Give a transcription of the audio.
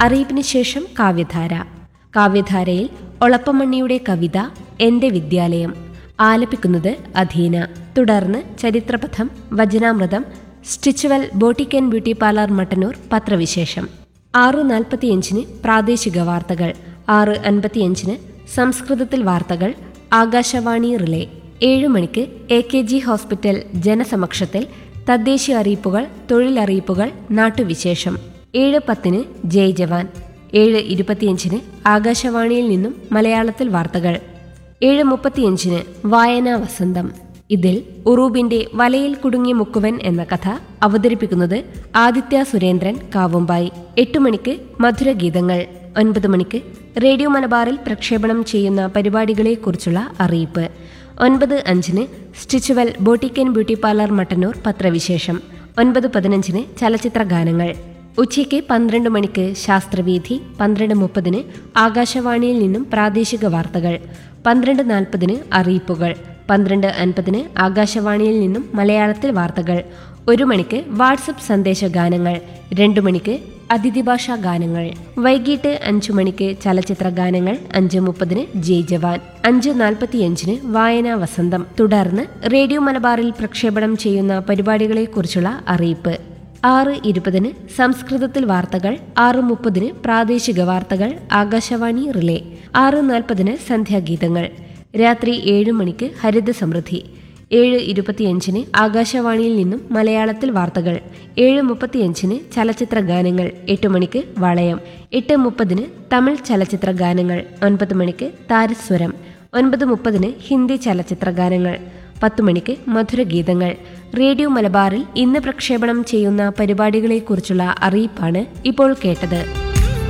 അറിയിപ്പിന് ശേഷം കാവ്യധാര കാവ്യധാരയിൽ ഒളപ്പമണ്ണിയുടെ കവിത എന്റെ വിദ്യാലയം ആലപിക്കുന്നത് അധീന തുടർന്ന് ചരിത്രപഥം വചനാമൃതം stitchual boutique and beauty parlour Mattannur പത്രവിശേഷം ആറ് നാൽപ്പത്തിയഞ്ചിന് പ്രാദേശിക വാർത്തകൾ ആറ് അൻപത്തിയഞ്ചിന് സംസ്കൃതത്തിൽ വാർത്തകൾ ആകാശവാണി റിലേ ഏഴ് മണിക്ക് എ കെ ജി ഹോസ്പിറ്റൽ ജനസമക്ഷത്തിൽ തദ്ദേശീയ അറിയിപ്പുകൾ തൊഴിലറിയിപ്പുകൾ നാട്ടുവിശേഷം ഏഴ് പത്തിന് ജയ് ജവാൻ ഏഴ് ഇരുപത്തിയഞ്ചിന് ആകാശവാണിയിൽ നിന്നും മലയാളത്തിൽ വാർത്തകൾ ഏഴ് മുപ്പത്തിയഞ്ചിന് വായനാ വസന്തം ഇതിൽ ഉറൂബിന്റെ വലയിൽ കുടുങ്ങിയ മുക്കുവൻ എന്ന കഥ അവതരിപ്പിക്കുന്നത് ആദിത്യ സുരേന്ദ്രൻ കാവുമ്പായി എട്ടു മണിക്ക് മധുരഗീതങ്ങൾ ഒൻപത് മണിക്ക് റേഡിയോ മലബാറിൽ പ്രക്ഷേപണം ചെയ്യുന്ന പരിപാടികളെക്കുറിച്ചുള്ള അറിയിപ്പ് ഒൻപത് അഞ്ചിന് stitchual boutique and beauty parlour Mattannur പത്രവിശേഷം ഒൻപത് പതിനഞ്ചിന് ചലച്ചിത്ര ഗാനങ്ങൾ ഉച്ചയ്ക്ക് പന്ത്രണ്ട് മണിക്ക് ശാസ്ത്രവീഥി പന്ത്രണ്ട് മുപ്പതിന് ആകാശവാണിയിൽ നിന്നും പ്രാദേശിക വാർത്തകൾ പന്ത്രണ്ട് നാൽപ്പതിന് അറിയിപ്പുകൾ പന്ത്രണ്ട് അൻപതിന് ആകാശവാണിയിൽ നിന്നും മലയാളത്തിൽ വാർത്തകൾ ഒരു മണിക്ക് വാട്സപ്പ് സന്ദേശ ഗാനങ്ങൾ രണ്ടു മണിക്ക് അതിഥി ഭാഷാ ഗാനങ്ങൾ വൈകിട്ട് അഞ്ചു മണിക്ക് ചലച്ചിത്ര ഗാനങ്ങൾ അഞ്ച് മുപ്പതിന് ജയ് ജവാൻ അഞ്ച് നാൽപ്പത്തിയഞ്ചിന് വായനാ വസന്തം തുടർന്ന് റേഡിയോ മലബാറിൽ പ്രക്ഷേപണം ചെയ്യുന്ന പരിപാടികളെക്കുറിച്ചുള്ള അറിയിപ്പ് ആറ് ഇരുപതിന് സംസ്കൃതത്തിൽ വാർത്തകൾ ആറ് മുപ്പതിന് പ്രാദേശിക വാർത്തകൾ ആകാശവാണി റിലേ ആറ് നാൽപ്പതിന് സന്ധ്യാഗീതങ്ങൾ രാത്രി ഏഴ് മണിക്ക് ഹരിത സമൃദ്ധി ഏഴ് ഇരുപത്തിയഞ്ചിന് ആകാശവാണിയിൽ നിന്നും മലയാളത്തിൽ വാർത്തകൾ ഏഴ് മുപ്പത്തിയഞ്ചിന് ചലച്ചിത്ര ഗാനങ്ങൾ എട്ട് മണിക്ക് വളയം എട്ട് മുപ്പതിന് തമിഴ് ചലച്ചിത്ര ഗാനങ്ങൾ ഒൻപത് മണിക്ക് താരസ്വരം ഒൻപത് മുപ്പതിന് ഹിന്ദി ചലച്ചിത്ര ഗാനങ്ങൾ പത്തു മണിക്ക് മധുരഗീതങ്ങൾ റേഡിയോ മലബാറിൽ ഇന്ന് പ്രക്ഷേപണം ചെയ്യുന്ന പരിപാടികളെക്കുറിച്ചുള്ള അറിയിപ്പാണ് ഇപ്പോൾ കേട്ടത്